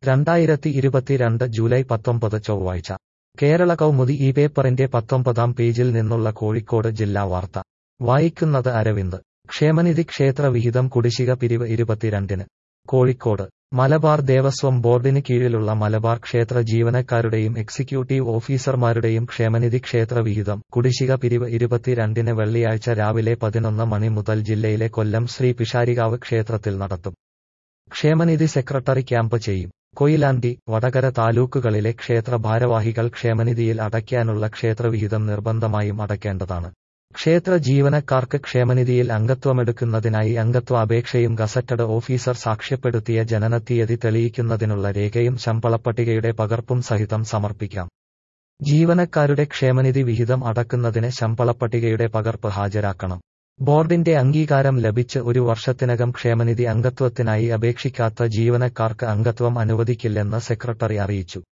രണ്ടായിരത്തി ഇരുപത്തിരണ്ട് ജൂലൈ പത്തൊമ്പത് ചൊവ്വാഴ്ച കേരള കൗമുദി ഈ പേപ്പറിന്റെ പത്തൊമ്പതാം പേജിൽ നിന്നുള്ള കോഴിക്കോട് ജില്ലാ വാർത്ത വായിക്കുന്നത് അരവിന്ദ് ക്ഷേമനിധി ക്ഷേത്ര വിഹിതം കുടിശ്ശിക പിരിവ് ഇരുപത്തിരണ്ടിന് കോഴിക്കോട് മലബാർ ദേവസ്വം ബോർഡിന് കീഴിലുള്ള മലബാർ ക്ഷേത്ര ജീവനക്കാരുടെയും എക്സിക്യൂട്ടീവ് ഓഫീസർമാരുടെയും ക്ഷേമനിധി ക്ഷേത്ര വിഹിതം കുടിശ്ശിക പിരിവ് ഇരുപത്തിരണ്ടിന് വെള്ളിയാഴ്ച രാവിലെ പതിനൊന്ന് മണി മുതൽ ജില്ലയിലെ കൊല്ലം ശ്രീ പിഷാരികാവ് ക്ഷേത്രത്തിൽ നടത്തും ക്ഷേമനിധി സെക്രട്ടറി ക്യാമ്പ് ചെയ്യും കൊയിലാണ്ടി വടകര താലൂക്കുകളിലെ ക്ഷേത്ര ഭാരവാഹികൾ ക്ഷേമനിധിയിൽ അടയ്ക്കാനുള്ള ക്ഷേത്രവിഹിതം നിർബന്ധമായും അടയ്ക്കേണ്ടതാണ് ക്ഷേത്ര ജീവനക്കാർക്ക് ക്ഷേമനിധിയിൽ അംഗത്വമെടുക്കുന്നതിനായി അംഗത്വ അപേക്ഷയും ഗസറ്റഡ് ഓഫീസർ സാക്ഷ്യപ്പെടുത്തിയ ജനനത്തീയതി തെളിയിക്കുന്നതിനുള്ള രേഖയും ശമ്പളപ്പട്ടികയുടെ പകർപ്പും സഹിതം സമർപ്പിക്കാം ജീവനക്കാരുടെ ക്ഷേമനിധി വിഹിതം അടക്കുന്നതിന് ശമ്പളപ്പട്ടികയുടെ പകർപ്പ് ഹാജരാക്കണം ബോർഡിന്റെ അംഗീകാരം ലഭിച്ച് ഒരു വർഷത്തിനകം ക്ഷേമനിധി അംഗത്വത്തിനായി അപേക്ഷിക്കാത്ത ജീവനക്കാർക്ക് അംഗത്വം അനുവദിക്കില്ലെന്ന് സെക്രട്ടറി അറിയിച്ചു